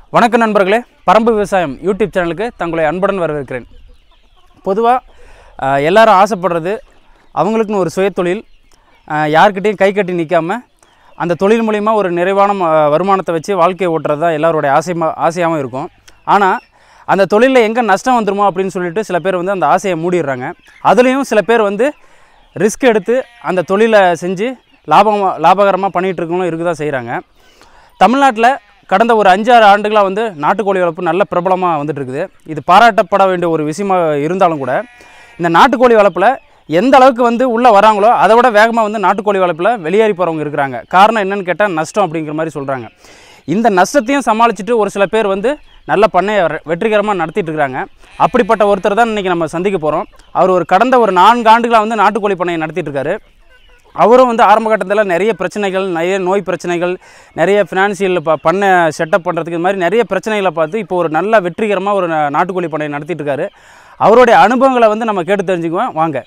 வணக்கம் நண்பர்களே பரம்பு விவசாயம் யூடியூப் சேனலுக்கு தங்களை அன்புடன் வரவேற்கிறேன் பொதுவாக எல்லாரும் ஆசைப்படுறது அவங்களுக்குன்னு ஒரு சுயதொழில் அஹ், யார்கிட்டயும் கை கட்டி நிற்காம அந்த தொழில் மூலிமா ஒரு நிறைவான ம- வருமானத்தை வச்சு வாழ்க்கையை ஓட்டுறது தான் எல்லாருடைய ஆசைமா ஆசையாகவும் இருக்கும் ஆனால் அந்த தொழிலில் எங்கே நஷ்டம் வந்துருமோ அப்படின்னு சொல்லிட்டு சில பேர் வந்து அந்த ஆசையை மூடிடுறாங்க அதுலேயும் சில பேர் வந்து ரிஸ்க் எடுத்து அந்த தொழிலை செஞ்சு லாபம் லாபகரமாக பண்ணிகிட்டு இருக்கவங்களும் இருக்க தான் செய்கிறாங்க தமிழ்நாட்டில் கடந்த ஒரு அஞ்சாறு ஆண்டுகளாக வந்து நாட்டுக்கோழி வளர்ப்பு நல்ல பிரபலமாக வந்துட்டு இருக்குது இது பாராட்டப்பட வேண்டிய ஒரு விஷயமா இருந்தாலும் கூட இந்த நாட்டுக்கோழி வளர்ப்பில் எந்த அளவுக்கு வந்து உள்ளே வராங்களோ அதை விட வேகமாக வந்து நாட்டுக்கோழி வளர்ப்பில் வெளியேறி போகிறவங்க இருக்கிறாங்க காரணம் என்னன்னு கேட்டால் நஷ்டம் அப்படிங்கிற மாதிரி சொல்கிறாங்க இந்த நஷ்டத்தையும் சமாளிச்சுட்டு ஒரு சில பேர் வந்து நல்ல பண்ணையை வெ- வெற்றிகரமாக நடத்திட்டு இருக்கிறாங்க அப்படிப்பட்ட ஒருத்தர் தான் இன்றைக்கி நம்ம சந்திக்க போகிறோம் அவர் ஒரு கடந்த ஒரு நான்கு ஆண்டுகளாக வந்து நாட்டுக்கோழி பண்ணையை நடத்திட்டு இருக்காரு அவரும் வந்து ஆரம்ப கட்டத்தில் நிறைய பிரச்சனைகள் நிறைய நோய் பிரச்சனைகள் நிறைய ஃபினான்சியல் ப பண்ணை செட்டப் பண்ணுறதுக்கு இது மாதிரி நிறைய பிரச்சனைகளை பார்த்து இப்போ ஒரு நல்ல வெற்றிகரமாக ஒரு நா- நாட்டுக்கோழி பண்ணையை நடத்திட்டு இருக்காரு அவருடைய அனுபவங்களை வந்து நம்ம கேட்டு தெரிஞ்சுக்குவோம் வாங்க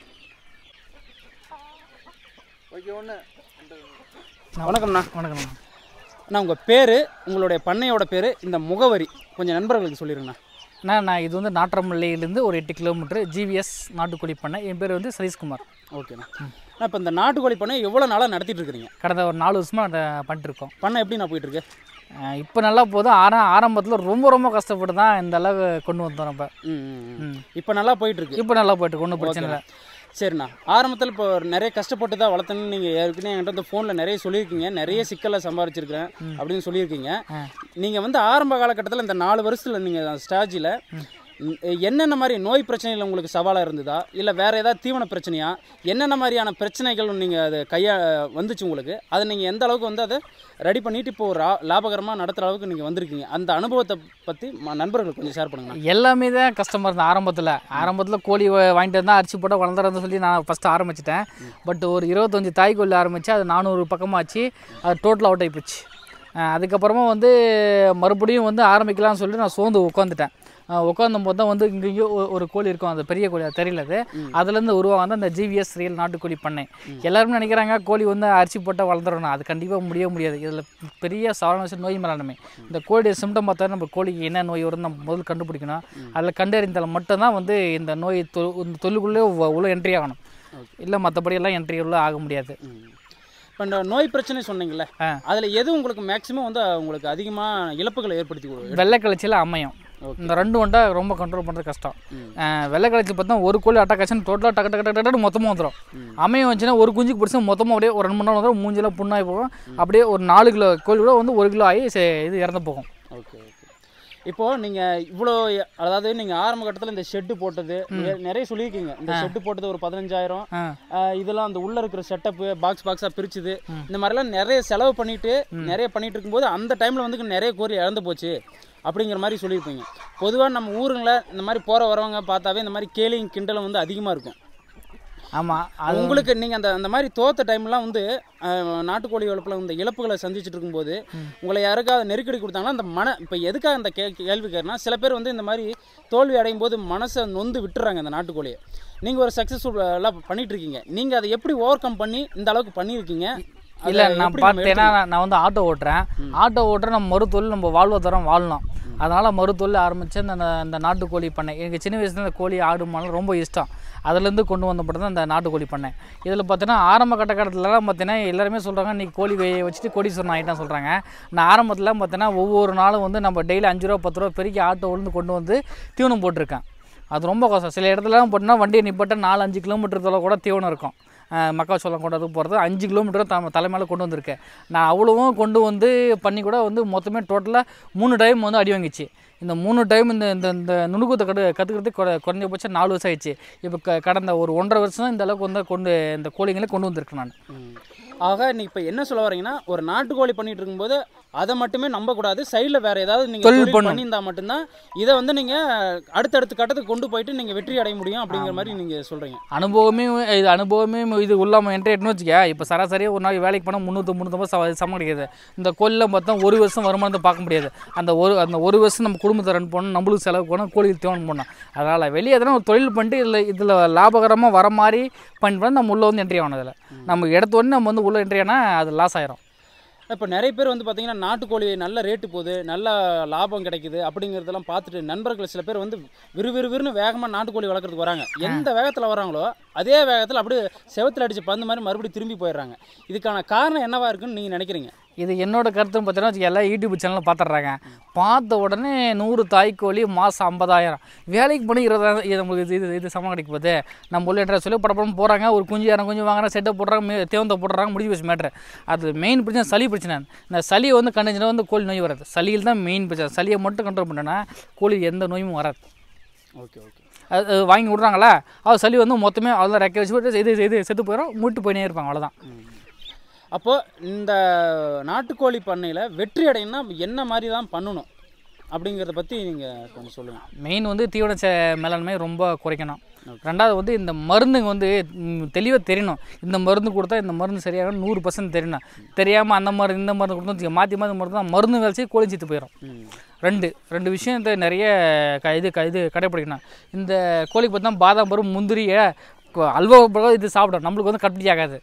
வணக்கம்ண்ணா வணக்கம்ண்ணா அண்ணா உங்கள் பேர் உங்களுடைய பண்ணையோட பேர் இந்த முகவரி கொஞ்சம் நண்பர்களுக்கு சொல்லிடுங்கண்ணா அண்ணா நான் இது வந்து நாற்றமல்லையிலேருந்து ஒரு எட்டு கிலோமீட்டர் ஜிவிஎஸ் நாட்டுக்கோழி பண்ணை என் பேர் வந்து சதீஷ்குமார் ஓகேண்ணா அண்ணா இப்போ இந்த நாட்டுக்கோழி பண்ணை எவ்வளோ நாளாக நடத்திட்டு இருக்கிறீங்க கடந்த ஒரு நாலு வருஷமாக அதை பண்ணிட்டுருக்கோம் பண்ணை எப்படி நான் போயிட்டு இருக்கு இப்போ நல்லா போதும் ஆரா ஆரம்பத்தில் ரொம்ப ரொம்ப கஷ்டப்பட்டு தான் இந்த அளவு கொண்டு வந்தோம் நம்ம ம் ம், ம் ம். இப்போ நல்லா போயிட்டு இருக்கு இப்போ நல்லா போயிட்டு ஒன்றும் பிரச்சனை இல்லை சரிண்ணா ஆரம்பத்தில் இப்போ நிறைய கஷ்டப்பட்டு தான் வளர்த்தேன்னு நீங்கள் ஏற்கனவே என்கிட்ட இந்த ஃபோனில் நிறைய சொல்லியிருக்கீங்க நிறைய சிக்கலை சம்பாரிச்சிருக்கிறேன் அப்படின்னு சொல்லியிருக்கீங்க ஆ. நீங்கள் வந்து ஆரம்ப காலகட்டத்தில் இந்த நாலு வருஷத்தில் நீங்கள் ஸ்டாஜில் என்னென்ன மாதிரி நோய் பிரச்சனைகள் உங்களுக்கு சவாலாக இருந்ததா இல்லை வேறு ஏதாவது தீவன பிரச்சனையா என்னென்ன மாதிரியான பிரச்சனைகள் நீங்கள் அது கையா வந்துச்சு உங்களுக்கு அதை நீங்கள் எந்த அளவுக்கு வந்து அதை ரெடி பண்ணிட்டு இப்போ ஒரு லாபகரமாக நடத்துகிற அளவுக்கு நீங்கள் வந்திருக்கீங்க அந்த அனுபவத்தை பற்றி நண்பர்களுக்கு கொஞ்சம் ஷேர் பண்ணுங்க எல்லாமே தான் கஷ்டமாக இருந்தது ஆரம்பத்தில் ஆரம்பத்தில் கோழி வா- வாங்கிட்டு வந்தால் அரிசி போட்டால் வளர்ந்துறதுன்னு சொல்லி நான் ஃபஸ்ட்டு ஆரம்பிச்சிட்டேன் பட் ஒரு இருபத்தஞ்சி தாய் கோழி ஆரம்பித்து அது நானூறு பக்கமாச்சு அது டோட்டல் அவுட் ஆகிப்போச்சு அதுக்கப்புறமா வந்து மறுபடியும் வந்து ஆரம்பிக்கலாம்னு சொல்லிட்டு நான் சோர்ந்து உட்காந்துட்டேன் உட்காந்தும் போது தான் வந்து இங்கேயும் ஒரு கோழி இருக்கும் அந்த பெரிய கோழி அது தெரியல அது அதுலேருந்து உருவாங்க அந்த ஜிவிஎஸ் ரியல் நாட்டுக்கோழி பண்ணை எல்லாருமே நினைக்கிறாங்க கோழி வந்து அரிசி போட்டால் வளர்ந்துடணும் அது கண்டிப்பாக முடியவே முடியாது இதில் பெரிய சாதாரண நோய் மேலாண்மை இந்த கோழியோட சிம்டம் பார்த்தா நம்ம கோழிக்கு என்ன நோய் வரும்னு நம்ம முதல்ல கண்டுபிடிக்கணும் அதில் கண்டறிந்தால் மட்டும்தான் வந்து இந்த நோய் தொ இந்த தொழிலுக்குள்ளே உ- உள்ள என்ட்ரி ஆகணும் இல்லை மற்றபடி எல்லாம் என்ட்ரி உள்ள ஆக முடியாது இப்போ இந்த நோய் பிரச்சனை சொன்னீங்கல்ல ஆ. அதில் எது உங்களுக்கு மேக்ஸிமம் வந்து உங்களுக்கு அதிகமாக இழப்புகளை ஏற்படுத்தி கொடுக்கும் வெள்ளை கழிச்சியில் அமையும் Okay. இந்த ரெண்டு வண்டா ரொம்ப கண்ட்ரோல் பண்ணுறது கஷ்டம் ம். அஹ் வெள்ளை கழிச்சு பார்த்தா ஒரு கோழி அட்டாக்காச்சும் டோட்டலாக டக்கு டக்கு டக்கு டக்கு மொத்தமாக வந்துடும் அமையம் வந்துச்சுன்னா ஒரு குஞ்சுக்கு பிடிச்சா மொத்தமாக அப்படியே ஒரு ரெண்டு மணி நேரம் வந்துடும் மூஞ்சிலாம் புண்ணாகி போகும் அப்படியே ஒரு நாலு கிலோ கோழி கூட வந்து ஒரு கிலோ ஆகி சே- இது இறந்து போகும் ஓகே ஓகே இப்போது நீங்கள் இவ்வளோ அதாவது நீங்கள் ஆரம்ப கட்டத்தில் இந்த ஷெட்டு போட்டது நெ- நிறைய சொல்லியிருக்கீங்க இந்த ஷெட்டு போட்டது ஒரு பதினஞ்சாயிரம் ஆ ஆஹ் இதெல்லாம் அந்த உள்ளே இருக்கிற செட்டப்பு பாக்ஸ் பாக்ஸாக பிரிச்சுது இந்த மாதிரிலாம் நிறைய செலவு பண்ணிட்டு நிறைய பண்ணிட்டு இருக்கும்போது அந்த டைமில் வந்து நிறைய கோரி இழந்து போச்சு அப்படிங்கிற மாதிரி சொல்லியிருப்பீங்க பொதுவாக நம்ம ஊருங்களில் இந்த மாதிரி போகிற வரவங்க பார்த்தாவே இந்த மாதிரி கேலியும் கிண்டலும் வந்து அதிகமாக இருக்கும் ஆமாம் அது உங்களுக்கு நீங்கள் அந்த அந்த மாதிரி தோத்த டைம்லாம் வந்து அஹ், நாட்டுக்கோழி வளர்ப்பில் இந்த இழப்புகளை சந்திச்சுட்டு இருக்கும்போது உங்களை யாருக்காவது நெருக்கடி கொடுத்தாங்கன்னா அந்த மன இப்போ எதுக்காக அந்த கே கேள்வி கேட்குறேன்னா சில பேர் வந்து இந்த மாதிரி தோல்வி அடையும் போது மனசை நொந்து விட்டுறாங்க அந்த நாட்டுக்கோழியை நீங்கள் ஒரு சக்ஸஸ்ஃபுல்லாக பண்ணிட்டு இருக்கீங்க நீங்கள் அதை எப்படி ஓவர் கம் பண்ணி இந்த அளவுக்கு பண்ணியிருக்கீங்க அதை இல்லை நான் எப்படி நம்ம பார்த்தேன்னா நான் வந்து ஆட்டோ ஓட்டுறேன் ஆட்டோ ஓட்டுற நம்ம மறுத்தொழில் நம்ம வாழ்வாதாரம் வாழணும் அதனால் மறுத்தொழில் ஆரம்பித்து அந்த இந்த நாட்டுக்கோழி பண்ணை எனக்கு சின்ன வயசுல இந்த கோழி ஆடு மாடு ரொம்ப இஷ்டம் அதுலேருந்து கொண்டு வந்தப்பட்டு தான் இந்த நாட்டுக்கோழி பண்ணை இதில் பார்த்தீங்கன்னா ஆரம்ப கட்டக்காலத்துலலாம் பார்த்தீங்கன்னா எல்லாருமே சொல்கிறாங்க நீ கோழி வே- வச்சுட்டு கோடீஸ்வரன் ஆகிட்டான் சொல்கிறாங்க நான் ஆரம்பத்தில் பார்த்தீங்கன்னா ஒவ்வொரு நாளும் வந்து நம்ம டெய்லி அஞ்சு ரூபா பத்து ரூபா பெருக்கி ஆட்டோ உழுந்து கொண்டு வந்து தீவனம் போட்டிருக்கேன் அது ரொம்ப கஷ்டம் சில இடத்துலலாம் போட்டினா வண்டியை நிப்பாட்ட நாலு அஞ்சு கிலோமீட்டர் தொலை கூட தீவனம் இருக்கும் அஹ் மக்காச்சோளம் கொண்டு வந்து போகிறது அஞ்சு கிலோமீட்டர் த தலைமையில் கொண்டு வந்திருக்கேன் நான் அவ்வளவும் கொண்டு வந்து பண்ணி கூட வந்து மொத்தமே டோட்டலாக மூணு டைம் வந்து அடி வாங்கிச்சு இந்த மூணு டைம் இந்த இந்த இந்த நுணுக்கத்தை கடு கற்றுக்கிறதுக்கு குறை குறைஞ்சபட்சம் நாலு வருஷம் ஆயிடுச்சு இப்போ க கடந்த ஒரு ஒன்றரை வருஷம் தான் இந்த அளவுக்கு வந்து கொண்டு இந்த கோழிங்களை கொண்டு வந்திருக்கேன் நான் ம். ஆக நீ இப்போ என்ன சொல்ல வரீங்கன்னா ஒரு நாட்டுக்கோழி பண்ணிட்டு இருக்கும்போது அதை மட்டுமே நம்பக்கூடாது சைடில் வேற ஏதாவது நீங்கள் தொழில் தொழில் பண்ணணும். பண்ணியிருந்தா மட்டும்தான் இதை வந்து நீங்கள் அடுத்தடுத்த கட்டத்துக்கு கொண்டு போயிட்டு நீங்கள் வெற்றி அடைய முடியும் அப்படிங்கிற மாதிரி நீங்கள் சொல்கிறீங்க அனுபவமே இது அனுபவமே இது இல்லாமல் என்ட்ரி ஆகிட்டுன்னு வச்சுக்க இப்போ சராசரியாக ஒரு நாள் வேலைக்கு போனால் முந்நூற்றி முந்நூற்றம்பது சம சம்பளம் கிடைக்காது இந்த கோழியில் பார்த்தா ஒரு வருஷம் வருமானத்தை பார்க்க முடியாது அந்த ஒரு அந்த ஒரு வருஷம் நம்ம குடும்பத்தை ரன் பண்ணணும் நம்மளுக்கு செலவு பண்ணணும் கோழிக்கு தேவன் பண்ணணும் அதனால் வெளியே எதனா ஒரு தொழில் பண்ணிட்டு இதில் இதில் லாபகரமாக வர மாதிரி பண்ணி பண்ணி நம்ம உள்ளே வந்து என்ட்ரி ஆகணும் அதில் நம்ம எடுத்த உடனே நம்ம வந்து உள்ளே என்ட்ரி ஆனால் அது லாஸ் ஆயிரும் இப்போ நிறைய பேர் வந்து பார்த்தீங்கன்னா நாட்டுக்கோழி நல்ல ரேட்டு போகுது நல்ல லாபம் கிடைக்குது அப்படிங்கிறதெல்லாம் பார்த்துட்டு நண்பர்கள் சில பேர் வந்து விறுவிறுவிறுன்னு வேகமாக நாட்டுக்கோழி வளர்க்குறதுக்கு வராங்க எந்த வேகத்தில் வராங்களோ அதே வேகத்தில் அப்படியே செவத்தில் அடிச்சு பந்து மாதிரி மறுபடியும் திரும்பி போயிடுறாங்க இதுக்கான காரணம் என்னவா இருக்குன்னு நீங்கள் நினைக்கிறீங்க இது என்னோட கருத்துன்னு பார்த்தீங்கன்னா வச்சுக்க, எல்லா யூடியூப் சேனலில் பார்த்துட்றாங்க பார்த்த உடனே நூறு தாய்க்கோழி மாதம் ஐம்பதாயிரம் வேலைக்கு பண்ணி இருபதாயிரம் இது நம்மளுக்கு இது இது இது சமம் கிடைக்க போகுது நம்ம உள்ள என்ற சொல்லி படப்படம் போகிறாங்க ஒரு குஞ்சு இடம் குஞ்சு வாங்குறாங்க செட்டை போடுறாங்க மே- தேவந்த போடுறாங்க முடிஞ்சு போச்சு மேட்ரு அது மெயின் பிரச்சனை சளி பிரச்சனை இந்த சளியை வந்து கண்டுச்சுன்னா வந்து கோழி நோய் வராது சளியில் தான் மெயின் பிரச்சனை சளியை மட்டும் கண்ட்ரோல் பண்ணேன்னா கோழி எந்த நோயும் வராது ஓகே ஓகே அது அது வாங்கி விட்றாங்களா அது சளி வந்து மொத்தமே அவ்வளோ ரெக்க வச்சு போட்டு இது இது செத்து போயிடும் மூட்டு போயினே இருப்பாங்க அவ்வளோதான் அப்போ இந்த நாட்டுக்கோழி பண்ணையில் வெற்றி அடையணும்னா என்ன மாதிரி தான் பண்ணணும் அப்படிங்கிறத பற்றி நீங்கள் கொஞ்சம் சொல்லுங்கள் மெயின் வந்து தீவன ச மேலாண்மை ரொம்ப குறைக்கணும் ரெண்டாவது வந்து இந்த மருந்துங்க வந்து தெளிவாக தெரியணும் இந்த மருந்து கொடுத்தா இந்த மருந்து சரியாக நூறு பர்சன்ட் தெரியணும் தெரியாமல் அந்த மருந்து இந்த மருந்து கொடுத்தா மாற்றி மாற்றி மருந்து தான் மருந்து வேலைச்சு கோழி செத்து போயிடும் ம் ரெண்டு ரெண்டு விஷயத்தை நிறைய க இது க இது கடைப்பிடிக்கணும் இந்த கோழிக்கு பார்த்தா பாதாம் பருப்பு முந்திரியை கொ- அல்வா பழம் இது சாப்பிடும் நம்மளுக்கு வந்து கட்டுப்படி ஆகாது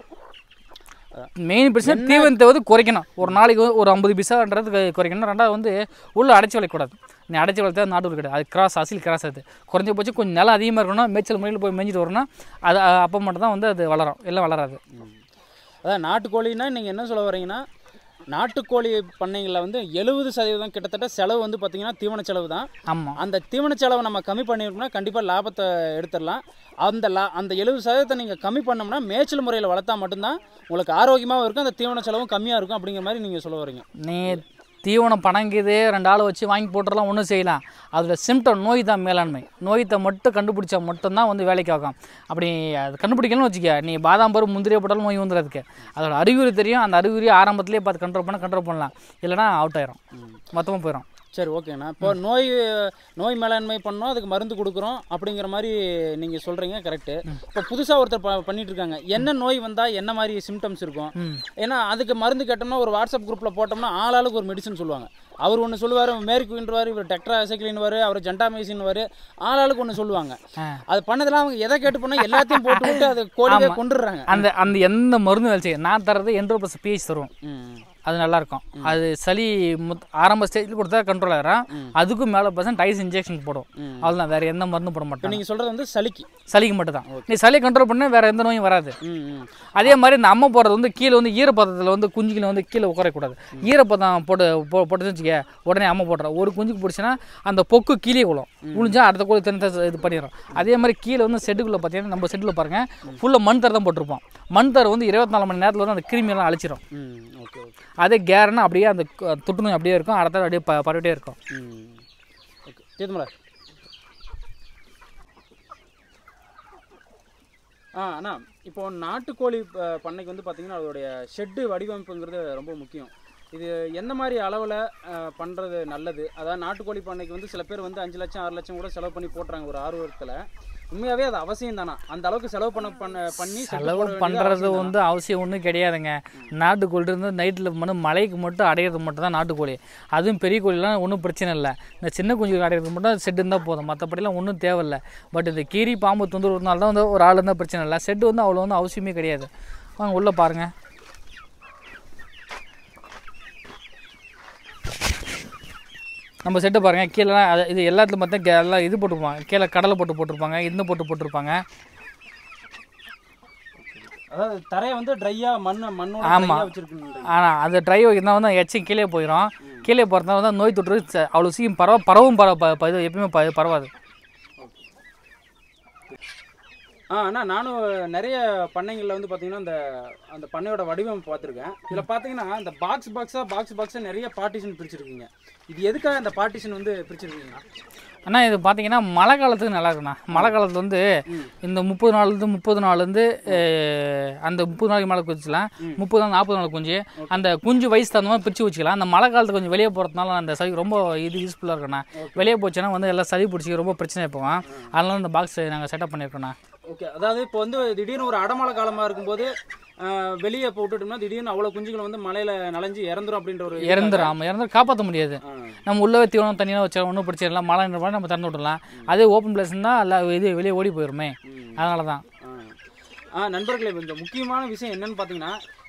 மெயின் பிரச்சனை தீவனத்தை வந்து குறைக்கணும் ஒரு நாளைக்கு வந்து ஒரு ஐம்பது பிசான்றது கு- குறைக்கணும் ரெண்டாவது வந்து உள்ள அடைச்சி வளர்க்கக்கூடாது நீ அடைச்சி வளர்த்தா நாட்டு கிடையாது அது கிராஸ் அசில் கிராஸ் அது குறைஞ்சபட்சம் கொஞ்சம் நிலம் அதிகமாக இருக்கணும் மேய்ச்சல் முறையில் போய் மேய்ஞ்சிட்டு வரணும் அது அ- அப்போ மட்டும் தான் வந்து அது வளரும் எல்லாம் வளராது அதான் நாட்டுக்கோழின்னா நீங்கள் என்ன சொல்ல வரீங்கன்னா நாட்டுக்கோழி பண்ணைகளில் வந்து எழுபது சதவீதம் கிட்டத்தட்ட செலவு வந்து பார்த்தீங்கன்னா தீவன செலவு தான் ஆமாம் அந்த தீவன செலவை நம்ம கம்மி பண்ணியிருக்கோம்னா கண்டிப்பாக லாபத்தை எடுத்துடலாம் அந்த லா அந்த எழுபது சதவீதத்தை நீங்கள் கம்மி பண்ணோம்னா மேய்ச்சல் முறையில் வளர்த்தா மட்டும்தான் உங்களுக்கு ஆரோக்கியமாகவும் இருக்கும் அந்த தீவன செலவும் கம்மியாக இருக்கும் அப்படிங்கிற மாதிரி நீங்கள் சொல்ல வரீங்க நீ தீவனம் பணங்குது ரெண்டு ஆள் வச்சு வாங்கி போட்டுறலாம் ஒன்றும் செய்யலாம் அதில் சிம்டம் நோய் தான் மேலாண்மை நோயத்தை மட்டும் கண்டுபிடிச்சா மட்டும்தான் வந்து வேலைக்கு ஆகும் அப்படி அது கண்டுபிடிக்கணும்னு வச்சுக்க நீ பாதாம் பருப்பு முந்திரியை போட்டாலும் நோய் வந்துடுறதுக்கு அதோட அறிகுறி தெரியும் அந்த அறிகுறி ஆரம்பத்திலே பார்த்து கண்ட்ரோல் பண்ண கண்ட்ரோல் பண்ணலாம் இல்லைனா அவுட் ஆயிரும் மொத்தமாக போயிடும் சரி ஓகேண்ணா இப்போ நோய் நோய் மேலாண்மை பண்ணோம் அதுக்கு மருந்து கொடுக்குறோம் அப்படிங்கிற மாதிரி நீங்கள் சொல்கிறீங்க கரெக்டு இப்போ புதுசாக ஒருத்தர் ப பண்ணிட்டு இருக்காங்க என்ன நோய் வந்தால் என்ன மாதிரி சிம்டம்ஸ் இருக்கும் ம் ஏன்னா அதுக்கு மருந்து கேட்டோம்னா ஒரு வாட்ஸ்அப் குரூப்பில் போட்டோம்னா ஆளாளுக்கு ஒரு மெடிசன் சொல்லுவாங்க அவர் ஒன்று சொல்லுவார் மேற்குன்றவார் இவர் டெக்ட்ரா வரு அவர் ஜென்டாமைசின்வார் ஆளாளுக்கு ஒன்று சொல்லுவாங்க ஆ. அது பண்ணதெல்லாம் அவங்க எதை கேட்டு பண்ணால் எல்லாத்தையும் போட்டு விட்டு அது கோழியை கொண்டுடுறாங்க அந்த அந்த எந்த மருந்து வேலை செய்யும் நான் தர்றது எண்பது ப்ளஸ் பிஹெச் தருவோம் ம் அது நல்லா இருக்கும் அது சளி முத் ஆரம்ப ஸ்டேஜில் கொடுத்தா கண்ட்ரோல் ஆகிறோம் அதுக்கும் மேலே பர்சன்ட் டைஸ் இன்ஜெக்ஷன் போடும் ம். அவ்வளோதான் வேறு எந்த மருந்தும் போட இப்போ மாட்டோம் நீங்கள் சொல்கிறது வந்து சளிக்கு சளிக்கு மட்டும் தான் நீ சளி கண்ட்ரோல் பண்ண வேறு எந்த நோயும் வராது ம் ம் அதே மாதிரி இந்த அம்மை போடுறது வந்து கீழே வந்து ஈரப்பதத்தில் வந்து குஞ்சுகளை வந்து கீழே உட்காரக்கூடாது ஈரப்பதம் போட்டு போ போட்டு வச்சுக்க உடனே அம்மை போடுறோம் ஒரு குஞ்சுக்கு பிடிச்சின்னா அந்த பொக்கு கீழே விழும் விழுஞ்சா அடுத்த கோழி தனி இது பண்ணிடும் அதே மாதிரி கீழே வந்து செட்டுக்குள்ளே பார்த்தீங்கன்னா நம்ம செட்டில் பாருங்க ஃபுல்லாக மண் தர தான் போட்டிருப்போம் மண் தர வந்து இருபத்தி நாலு மணி நேரத்தில் வந்து அந்த கிருமியெல்லாம் அழிச்சிடும் ம் ஓகே ஓகே அதே கேரனா அப்படியே அந்த கு- தொட்டு நோய் அப்படியே இருக்கும் அடுத்த அப்படியே ப பரவிட்டே இருக்கும் ம் ஓகே தீர்த்தமலா ஆ அண்ணா இப்போ நாட்டுக்கோழி ப- பண்ணைக்கு வந்து பார்த்தீங்கன்னா அதோடைய ஷெட்டு வடிவமைப்புங்கிறது ரொம்ப முக்கியம் இது எந்த மாதிரி அளவில் பண்ணுறது நல்லது அதாவது நாட்டுக்கோழி பண்ணைக்கு வந்து சில பேர் வந்து அஞ்சு லட்சம் ஆறு லட்சம் கூட செலவு பண்ணி போட்டுறாங்க ஒரு ஆர்வத்தில் உண்மையாகவே அது அவசியம் தானா அந்த அளவுக்கு செலவு பண்ண பண்ண பண்ணி shed செலவு போட வேண்டியது பண்ணுறது அவசியம் தானா? வந்து அவசியம் ஒன்றும் கிடையாதுங்க நாட்டுக்கோழி இருந்து நைட்டில் மட்டும் மழைக்கு மட்டும் அடையிறது மட்டும் தான் நாட்டுக்கோழி அதுவும் பெரிய கோழிலாம் ஒன்றும் பிரச்சனை இல்லை இந்த சின்ன குஞ்சு அடையிறது மட்டும் செட்டு இருந்தால் போதும் மற்றபடிலாம் ஒன்றும் தேவையில்லை பட் இந்த கீரி பாம்பு தொந்தரவுனால தான் வந்து ஒரு ஆள் இருந்தால் பிரச்சனை இல்லை செட்டு வந்து அவ்வளோ வந்து அவசியமே கிடையாது வாங்க உள்ளே பாருங்கள் நம்ம செட்டை பாருங்கள் கீழே அது இது எல்லாத்துலையும் பார்த்தா கே- எல்லாம் இது போட்டிருப்பாங்க கீழே கடலை போட்டு போட்டிருப்பாங்க இந்த போட்டு போட்டிருப்பாங்க அதாவது தரையை வந்து ட்ரையாக மண் மண்ணோட ஆமா. ட்ரையாக வச்சுருக்குன்னு ஆனால் அந்த ட்ரை வைக்கிறதா வந்து எச்சும் கீழே போயிடும் கீழே போகிறதா வந்து நோய் தொற்று ச- அவ்வளோ சீக்கிரம் பரவ பரவும் பரவ ப- ப- இது எப்பயுமே ப- பரவாது ஆ அண்ணா நானும் நிறைய பண்ணைங்களில் வந்து பார்த்தீங்கன்னா இந்த அந்த பண்ணையோட வடிவமைப்பு பார்த்துருக்கேன் இதில் பார்த்தீங்கன்னா இந்த பாக்ஸ் பாக்ஸாக பாக்ஸ் பாக்ஸாக நிறைய பார்ட்டிஷன் பிரிச்சிருக்கீங்க இது எதுக்காக இந்த பார்ட்டிஷன் வந்து பிரிச்சிருக்கீங்க அண்ணா இது பார்த்தீங்கன்னா மழை காலத்துக்கு நல்லா இருக்குண்ணா மழை காலத்தில் வந்து இந்த முப்பது நாள்லேருந்து முப்பது நாள்லேருந்து அந்த முப்பது நாளைக்கு மேலே குஞ்சிக்கலாம் முப்பது நாள் நாற்பது நாள் குஞ்சு அந்த குஞ்சு வயசு தகுந்த மாதிரி பிரித்து வச்சுக்கலாம் அந்த மழை காலத்துக்கு கொஞ்சம் வெளியே போகிறதுனால அந்த சளி ரொம்ப இது யூஸ்ஃபுல்லாக இருக்குண்ணா வெளியே போச்சுன்னா வந்து எல்லாம் சளி பிடிச்சி ரொம்ப பிரச்சனை போவோம் அதனால இந்த பாக்ஸ் நாங்கள் செட்டப் பண்ணியிருக்கோண்ணா ஓகே அதாவது இப்போ வந்து திடீர்னு ஒரு அடமழை காலமாக இருக்கும்போது வெளியே போட்டுட்டோம்னா திடீர்னு அவ்வளோ குஞ்சுகள் வந்து மலையில் நனைஞ்சு இறந்துரும் அப்படின்ற ஒரு இறந்துடும் ஆமாம் இறந்து காப்பாற்ற முடியாது ஆ. நம்ம உள்ளவே தீவனம் தனியாக வச்சா ஒன்றும் பிரச்சனை இல்லை மழை நின்ற நம்ம திறந்து விடலாம் அதே ஓப்பன் பிளேஸ்னா எல்லாம் இது வெளியே ஓடி போயிருமே அதனால தான் ஆ. ஆ நண்பர்களே இந்த முக்கியமான விஷயம் என்னன்னு பார்த்தீங்கன்னா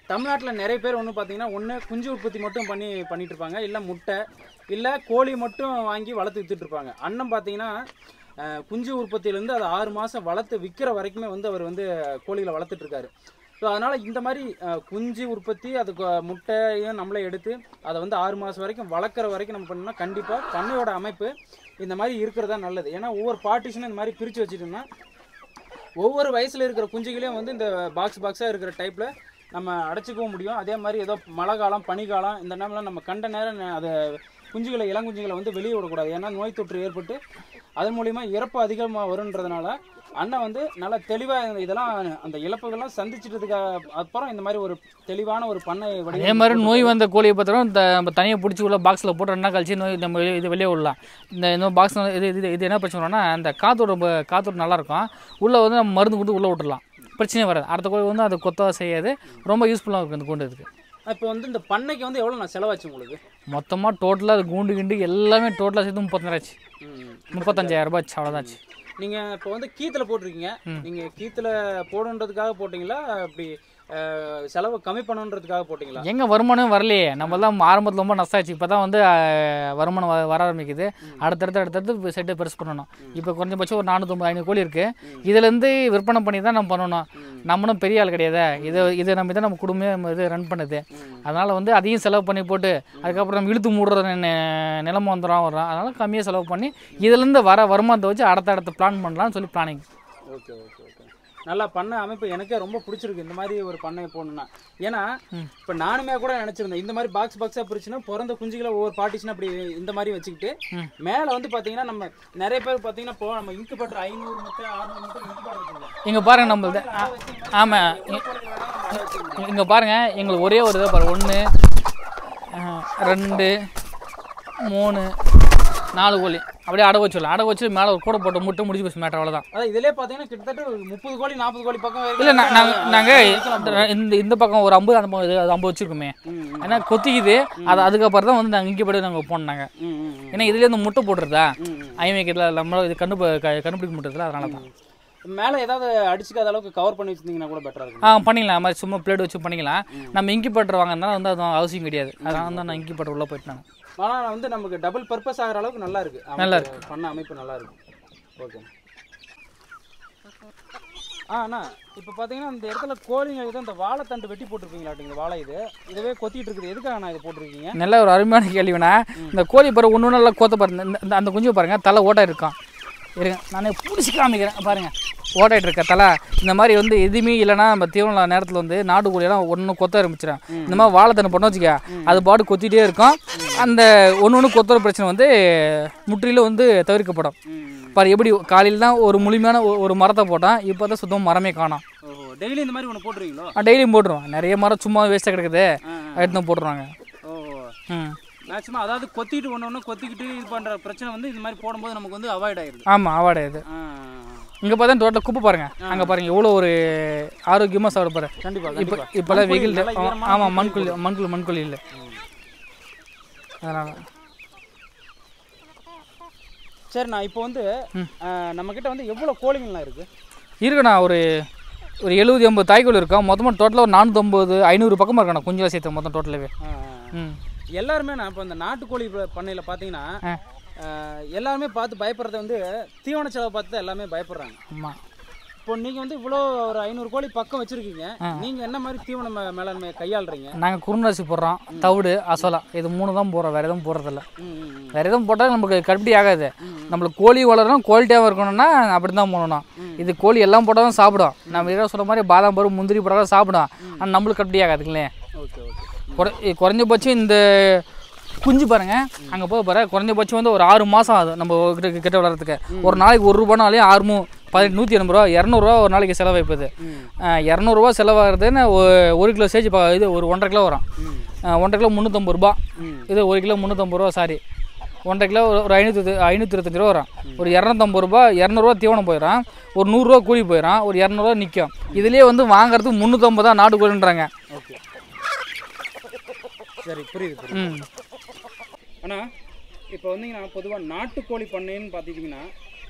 தமிழ்நாட்டில் நிறைய பேர் ஒன்று பார்த்தீங்கன்னா ஒன்று குஞ்சு உற்பத்தி மட்டும் பண்ணி பண்ணிட்டு இருப்பாங்க இல்லை முட்டை இல்லை கோழி மட்டும் வாங்கி வளர்த்து வித்துட்டு இருப்பாங்க அண்ணன் பார்த்தீங்கன்னா அஹ், குஞ்சு உற்பத்தியிலேருந்து அதை ஆறு மாதம் வளர்த்து விற்கிற வரைக்குமே வந்து அவர் வந்து கோழிகளை வளர்த்துட்டு இருக்காரு ஸோ அதனால் இந்த மாதிரி அஹ், குஞ்சு உற்பத்தி அதுக்கு முட்டையும் நம்மளே எடுத்து அதை வந்து ஆறு மாதம் வரைக்கும் வளர்க்குற வரைக்கும் நம்ம பண்ணோம்னா கண்டிப்பாக பண்ணையோட அமைப்பு இந்த மாதிரி இருக்கிறதா நல்லது ஏன்னா ஒவ்வொரு பார்ட்டிஷனும் இந்த மாதிரி பிரித்து வச்சுட்டோம்னா ஒவ்வொரு வயசில் இருக்கிற குஞ்சுகளையும் வந்து இந்த பாக்ஸ் பாக்ஸாக இருக்கிற டைப்பில் நம்ம அடைச்சிக்கவும் முடியும் அதே மாதிரி ஏதோ மழை காலம் பனிக்காலம் இந்த நேரம்லாம் நம்ம கண்ட நேரம் ந- அதை குஞ்சுகளை இளங்குஞ்சுகளை வந்து வெளியே விடக்கூடாது ஏன்னா நோய் தொற்று ஏற்பட்டு அதன் மூலிமா இறப்பு அதிகமாக வருன்றதுனால அண்ணன் வந்து நல்லா தெளிவாக இதெல்லாம் அந்த இழப்புகள்லாம் சந்திச்சிட்டதுக்கு அப்புறம் இந்த மாதிரி ஒரு தெளிவான ஒரு பண்ணை அதே வடிவமைப்பு மாதிரி நோய் வந்த கோழியை பார்த்தோம் இந்த நம்ம தனியாக பிடிச்சி உள்ள பாக்ஸில் போட்டு ரெண்டு நாள் கழிச்சு நோய் நம்ம வெளியே- இது வெளியே விடலாம் இந்த இந்த பாக்ஸ் இது இது இது என்ன பிரச்சனைனா இந்த காத்தோட ப- காத்தோட நல்லா இருக்கும் உள்ளே வந்து நம்ம மருந்து கொடுத்து உள்ளே விட்டுறலாம் பிரச்சனையே வராது அடுத்த கோழி வந்து அது கொத்தா செய்யாது ரொம்ப யூஸ்ஃபுல்லாக இருக்கும் இந்த கூண்டு இதுக்கு இப்போ வந்து இந்த பண்ணைக்கு வந்து எவ்வளோ நான் செலவாச்சு உங்களுக்கு மொத்தமாக டோட்டலாக அது கூண்டு கிண்டு எல்லாமே டோட்டலாக சேர்த்து முப்பத்தஞ்சாச்சு முப்பத்தஞ்சாயிரம் ரூபாய் ஆச்சு அவ்வளோதாச்சு நீங்கள் இப்போ வந்து கீத்தில் போட்டிருக்கீங்க நீங்கள் கீத்தில் போடுன்றதுக்காக போட்டிங்களா அப்படி அஹ், செலவு கம்மி பண்ணணுன்றதுக்காக போட்டிங்களா எங்க வருமானம் வரலையே நம்ம தான் ஆரம்பத்தில் ரொம்ப நஷ்டாச்சு இப்போ தான் வந்து அஹ், வருமானம் வ- வர ஆரம்பிக்குது அடுத்தடுத்து அடுத்தடுத்து செட்டு பெருசு பண்ணணும் இப்போ குறைஞ்சபட்சம் ஒரு நானூற்றம்பது ஐநூறு கோழி இருக்குது இதுலேருந்து விற்பனை பண்ணி தான் நம்ம பண்ணணும் நம்மளும் பெரிய ஆள் கிடையாது இது இது நம்ம இதை நம்ம குடும்பமே இது ரன் பண்ணுது அதனால் வந்து அதையும் செலவு பண்ணி போட்டு அதுக்கப்புறம் நம்ம இழுத்து மூடுற நெ- நிலைமை வந்துடும் வரும் அதனால் கம்மியாக செலவு பண்ணி இதுலேருந்து வர வருமானத்தை வச்சு அடுத்த அடுத்த பிளான் பண்ணலாம்னு சொல்லி பிளானிங் ஓகே ஓகே ஓகே நல்லா பண்ண அமைப்பு எனக்கே ரொம்ப பிடிச்சிருக்கு இந்த மாதிரி ஒரு பண்ணை போடணும்னா ஏன்னா இப்போ நானுமே கூட நினச்சிருந்தேன் இந்த மாதிரி பாக்ஸ் பாக்ஸாக பிரிச்சுன்னா பிறந்த குஞ்சுகளை ஒவ்வொரு பார்ட்டிஷன் அப்படி இந்த மாதிரி வச்சுக்கிட்டு மேலே வந்து பார்த்தீங்கன்னா நம்ம நிறைய பேர் பார்த்தீங்கன்னா இப்போ நம்ம இங்கு பட்டுற ஐநூறு முட்டை அறுநூறு முட்டை இங்கு பட்டுறோம் இங்கே பாருங்க நம்மளது ஆமாம் இங்கே பாருங்க எங்களுக்கு ஒரே ஒரு இதை பாரு ஒன்று ரெண்டு மூணு நாலு கோழி அப்படியே அடை வச்சுடலாம் அடை வச்சு மேலே ஒரு கூடை போட்டு முட்டை முடிச்சு போச்சு மேட்டர் அவ்வளோதான் அதான் இதுலேயே பார்த்தீங்கன்னா கிட்டத்தட்ட ஒரு முப்பது கோழி நாற்பது கோழி பக்கம் வரைக்கும் இல்லை நாங்கள் நாங்கள் இந்த இந்த பக்கம் ஒரு ஐம்பது அந்த பக்கம் இது அது ஐம்பது வச்சுருக்கோமே ம், ஏன்னா கொத்திக்குது அது அதுக்கப்புறம் தான் வந்து நாங்கள் இங்கே போய்ட்டு நாங்கள் போனோம் ம், ம், ம். ஏன்னா இதுலேயே இந்த முட்டை போட்டுருதா ம், ம். ஐமைக்கிறதுல நம்மள இது கண்டு கண்டுபிடிக்க முட்டதில்ல அதனால தான் மேலே ஏதாவது அடிச்சுக்காத அளவுக்கு கவர் பண்ணி வச்சிருந்தீங்கன்னா கூட பெட்டராக இருக்கும் ஆ பண்ணிக்கலாம் அது மாதிரி சும்மா பிளேட் வச்சு பண்ணிக்கலாம் நம்ம இங்கி பட்டர் வாங்கினா வந்து அது அவசியம் கிடையாது அதனால தான் நான் இங்கி பட்டர் உள்ளே போயிட்டு நான் ஆனால் வந்து நமக்கு டபுள் பர்பஸ் ஆகிற அளவுக்கு நல்லா இருக்கு அமைப்பு, நல்லா பண்ண அமைப்பு நல்லா இருக்கு ஓகே ஆ அண்ணா இப்போ பார்த்தீங்கன்னா இந்த இடத்துல கோழிங்க இது இந்த வாழைத்தண்டு வெட்டி போட்டிருப்பீங்களாட்டிங்க இந்த வாழை இது இதுவே கொத்திட்டு இருக்குது எதுக்காக நான் இது போட்டிருக்கீங்க நல்ல ஒரு அருமையான கேள்விண்ணா இந்த கோழி பாரு ஒன்று நல்லா கோத்த பாருங்க இந்த- இந்த அந்த குஞ்சு பாருங்க தலை ஓட்டாக இருக்கான் இருங்க நானே பிடிச்சி காமிக்கிறேன் பாருங்க ஓட்டாயிட்டு இருக்க தலை இந்த மாதிரி வந்து எதுவுமே இல்லைன்னா நம்ம தீவன நேரத்தில் வந்து நாட்டு கோழியெல்லாம் ஒன்று கொத்த ஆரம்பிச்சிடும் இந்த மாதிரி வாழைத்தண்டு பண்ண வச்சுக்க அது பாட்டு கொத்திட்டே இருக்கும் அந்த ஒன்று ஒன்று கொத்துற பிரச்சனை வந்து முற்றிலும் வந்து தவிர்க்கப்படும் பாரு எப்படி காலையில் தான் ஒரு முழுமையான ஒ- ஒரு மரத்தை போட்டான் இப்போ தான் சுத்தமாக மரமே காணோம் ஓஹோ டெய்லி இந்த மாதிரி ஒன்று போட்டுருவீங்களோ டெய்லியும் போட்டுருவோம் நிறைய மரம் சும்மா வேஸ்ட்டாக கிடக்குது ஆ, எடுத்து வந்து போட்டுருவாங்க ஓ ம் மேக்ஸிமம் அதாவது கொத்திட்டு ஒன்று ஒன்று கொத்திக்கிட்டு இது பண்ணுற பிரச்சனை வந்து இந்த மாதிரி போடும்போது நமக்கு வந்து அவாய்ட் ஆயிடுது ஆமாம் அவார்டு இது ஆ, இங்கே பார்த்தா டோட்டல் குப்பை பாருங்க அங்கே பாருங்க எவ்வளோ ஒரு ஆரோக்கியமாக சாப்பிட பாரு கண்டிப்பா இப்போ கண்டிப்பா இப்போல்லாம் மண்புழு வெயில் நல்லா ஈரமான ஆமாம் மண்குழி மண்குழி மண்குழி இல்லை அதனால் சரிண்ணா இப்போ வந்து நம்ம கிட்ட வந்து எவ்வளோ கோழிங்கள்லாம் இருக்கு இருக்குண்ணா ஒரு ஒரு எழுபது எண்பது தாய்க்கோள் இருக்கும் மொத்தமாக டோட்டலாக ஒரு நானூற்றம்பது ஐநூறு பக்கமாக இருக்கண்ணா குஞ்சு சேர்த்து மொத்தம் டோட்டலாகவே ஆ, ஆ. ம் எல்லாருமே நான் இப்போ இந்த நாட்டுக்கோழி ப- பண்ணையில பார்த்தீங்கன்னா ஆ. ஆஹ், எல்லாருமே பார்த்து பயப்படுறது வந்து தீவன செலவை பார்த்து தான் எல்லாமே பயப்படுறாங்க ஆமாம் இப்போ நீங்கள் வந்து இவ்வளோ ஒரு ஐநூறு கோழி பக்கம் வச்சுருக்கீங்க நீங்கள் என்ன மாதிரி தீவன மே- மேலாண்மை கையாளுறீங்க நாங்கள் குறுநரிசி போடுறோம் தவிடு அசோலா இது மூணு தான் போடுறோம் வேறு எதுவும் போடுறதில்ல ம், ம், ம். வேறு எதுவும் போட்டால் நமக்கு கட்டுப்படி ஆகாது நம்மளுக்கு கோழி வளரணும் குவாலிட்டியாகவும் இருக்கணும்னா அப்படி தான் போடணும் இது கோழி எல்லாம் போட்டால் தான் சாப்பிடும் நம்ம ஏதோ சொல்கிற மாதிரி பாதாம் பருப்பு முந்திரி போட்டாலும் சாப்பிடும் ஆனால் நம்மளுக்கு கட்டுப்படி ஆகாதுங்களே ஓகே ஓகே குறை குறைஞ்சபட்சம் இந்த குஞ்சு பாருங்க அங்கே போய் பாரு குறைஞ்சபட்சம் வந்து ஒரு ஆறு மாதம் ஆகுது நம்ம கிட்ட கிட்ட வளர்கிறதுக்கு ஒரு நாளைக்கு ஒரு ரூபானாலே ஆறு மூ பதினெட்டு நூற்றி எண்பது ரூபா இரநூறுவா ஒரு நாளைக்கு செலவாய்ப்புது இரநூறுவா செலவாகிறதுன்னு ஒ- ஒரு கிலோ சேஜ் பா இது ஒரு ஒன்றரை கிலோ வரும் அஹ் ஒன்றரை கிலோ முந்நூற்றம்பது ரூபா இது ஒரு கிலோ முந்நூற்றம்பது ரூபா சாரி ஒன்றரை கிலோ ஒரு- ஒரு ஐநூற்றி ஐநூற்றி இருபத்தஞ்சி ரூபா வரும் ஒரு இரநூத்தம்பது ரூபா இரநூறுவா தீவனம் போயிடும் ஒரு நூறுரூவா கூலி போயிடும் ஒரு இரநூறுவா நிற்கும் இதுலேயே வந்து வாங்குறதுக்கு முந்நூற்றம்பது தான் நாடு கோழின்றாங்க ஓகே சரி புரியுது புரியுது ம் ஆனால் இப்போ வந்தீங்கன்னா பொதுவாக நாட்டுக்கோழி பண்ணைன்னு பார்த்துக்கிட்டிங்கன்னா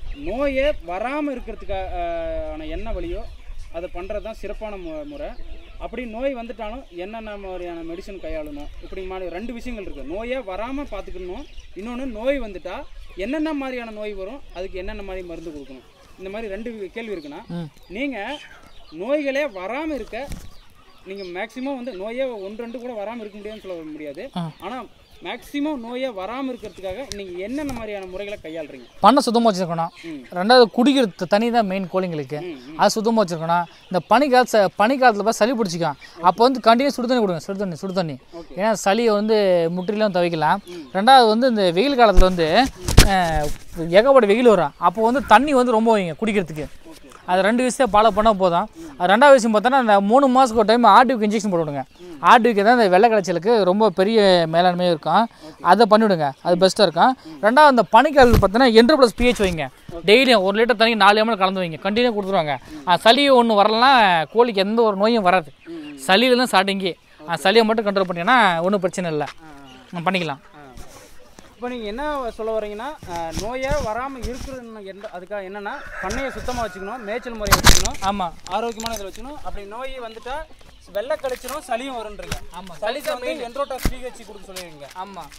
நோயே வராமல் இருக்கிறதுக்கான என்ன வழியோ அதை பண்ணுறது தான் சிறப்பான மு முறை அப்படி நோய் வந்துட்டாலும் என்னென்ன மாதிரியான மெடிசன் கையாளணும் இப்படி மாதிரி ரெண்டு விஷயங்கள் இருக்குது நோயே வராமல் பார்த்துக்கணும் இன்னொன்று நோய் வந்துட்டா என்னென்ன மாதிரியான நோய் வரும் அதுக்கு என்னென்ன மாதிரி மருந்து கொடுக்கணும் இந்த மாதிரி ரெண்டு கேள்வி இருக்குன்னா ம் நீங்கள் நோய்களே வராமல் இருக்க நீங்கள் மேக்ஸிமம் வந்து நோயே ஒன்று ரெண்டு கூட வராமல் இருக்க முடியாதுன்னு சொல்ல முடியாது ஆ. ஆனால் மேக்ஸிமம் நோயே வராமல் இருக்கிறதுக்காக நீங்கள் என்னென்ன மாதிரியான முறைகளை கையாளுறீங்க பண்ணை சுத்தமாக வச்சுருக்கணும் ம். ரெண்டாவது குடிக்கிறது தண்ணி தான் மெயின் கோழிங்களுக்கு ம், ம். அது சுத்தமாக வச்சுருக்கணும் இந்த பனிக்கால ச பனிக்காலத்தில் போய் சளி பிடிச்சிக்கும் அப்போ வந்து கண்டினியூ சுடு தண்ணி கொடுங்க சுடு தண்ணி சுடு தண்ணி ஓகே ஏன்னா சளியை வந்து முற்றிலும் தவிக்கலாம் ரெண்டாவது வந்து இந்த வெயில் காலத்தில் வந்து அஹ், ஏகப்பட்ட வெயில் வரும் அப்போ வந்து தண்ணி வந்து ரொம்ப வைங்க குடிக்கிறதுக்கு ஓகே அது ரெண்டு விஷயத்தை ஃபாலோ பண்ணால் போதும் அது ரெண்டாவது விஷயம் பார்த்தோன்னா அந்த மூணு மாதத்துக்கு ஒரு டைம் ஆர்டிவிக்கு இன்ஜெக்ஷன் போட்டுவிடுங்க ஆர்டிவிக்கு தான் இந்த வெள்ளை களைச்சலுக்கு ரொம்ப பெரிய மேலாண்மையாக இருக்கும் அதை பண்ணிவிடுங்க அது பெஸ்ட்டாக இருக்கும் ரெண்டாவது அந்த பனிக்காலத்தில் பார்த்தீங்கன்னா என்ட்ரு ப்ளஸ் பிஹெச் வைங்க டெய்லியும் ஒரு லிட்டர் தண்ணி நாலு எம்எல் கலந்து வைங்க கண்டினியூ கொடுத்துருவாங்க அது சளி ஒன்று வரலாம் கோழிக்கு எந்த ஒரு நோயும் வராது சளியில தான் ஸ்டார்டிங்கே சளியை மட்டும் கண்ட்ரோல் பண்ணிங்கன்னா ஒன்றும் பிரச்சனை இல்லை பண்ணிக்கலாம் இப்போ நீங்கள் என்ன சொல்ல வரீங்கன்னா அஹ், நோயே வராமல் இருக்கிறது என்ன அதுக்காக என்னென்னா பண்ணையை சுத்தமாக வச்சுக்கணும் மேய்ச்சல் முறையை வச்சுக்கணும் ஆமாம் ஆரோக்கியமான இதில் வச்சுக்கணும் அப்படி நோய் வந்துட்டா வெள்ளை கழிச்சிரும் சளியும் வரும்ன்றீங்க ஆமாம் சளிக்கு வந்து என்ட்ரோடாக்ஸ் பிஹெச் கொடுக்க சொல்லிடுங்க ஆமாம்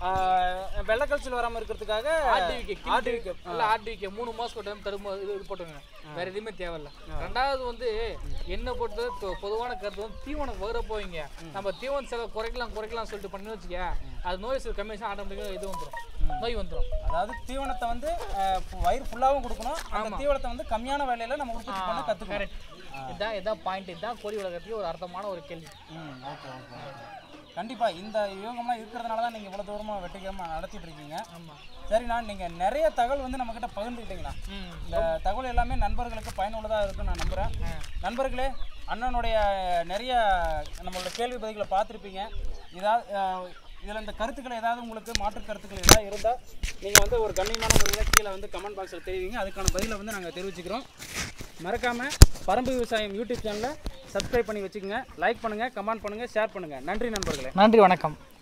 வெள்ளை கழிச்சல் வராமல் இருக்கிறதுக்காக ஆர்டிவிக்கு ஆர்டிவிக்கு இல்ல ஆர்டிவிக்கு மூணு மாசம் டைம் தரும்பு இது இது போட்டுங்க வேற எதுவுமே தேவையில்ல ரெண்டாவது வந்து என்ன பொறுத்தவரை பொ- பொதுவான கருத்து வந்து தீவனம் வர போவீங்க நம்ம தீவன செலவு குறைக்கலாம் குறைக்கலாம் சொல்லிட்டு பண்ணி வச்சுக்க அது நோய் செல் கம்மியாக ஆட்டோமேட்டிக்காக இது வந்துடும் நோய் வந்துடும் அதாவது தீவனத்தை வந்து அஹ், வயிறு ஃபுல்லாகவும் கொடுக்கணும் அந்த தீவனத்தை வந்து கம்மியான வேலையில நம்ம உற்பத்தி பண்ண கற்றுக்கணும் கரெக்ட் இதான் இதான் பாயிண்ட் இதான் கோழி வளர்க்குறதுக்கு ஒரு அர்த்தமான ஒரு கேள்வி ம் ஓகே ஓகே கண்டிப்பாக இந்த யோகம்லாம் இருக்கிறதுனால தான் நீங்கள் இவ்வளோ தூரமாக வெற்றிகரமாக நடத்திட்டு இருக்கீங்க ஆமாம் சரிண்ணா நீங்கள் நிறைய தகவல் வந்து நம்மக்கிட்ட பகிர்ந்துக்கிட்டீங்களா ம் இந்த தகவல் எல்லாமே நண்பர்களுக்கு பயனுள்ளதாக இருக்குன்னு நான் நம்புகிறேன் நண்பர்களே அண்ணனுடைய நிறைய நம்மளோட கேள்வி பதில்களை பார்த்துருப்பீங்க ஏதாவது இதில் இந்த கருத்துக்கள் ஏதாவது உங்களுக்கு மாற்று கருத்துக்கள் ஏதாவது இருந்தால் நீங்கள் வந்து ஒரு கண்ணியமான முறையில் கீழே வந்து கமெண்ட் பாக்ஸில் தெரிவிங்க அதுக்கான பதிலை வந்து நாங்கள் தெரிவிச்சுக்கிறோம் மறக்காமல் பரம்பு விவசாயம் யூடியூப் சேனலை சப்ஸ்கிரைப் பண்ணி வச்சுக்கோங்க லைக் பண்ணுங்கள் கமெண்ட் பண்ணுங்கள் ஷேர் பண்ணுங்கள் நன்றி நண்பர்களே நன்றி வணக்கம்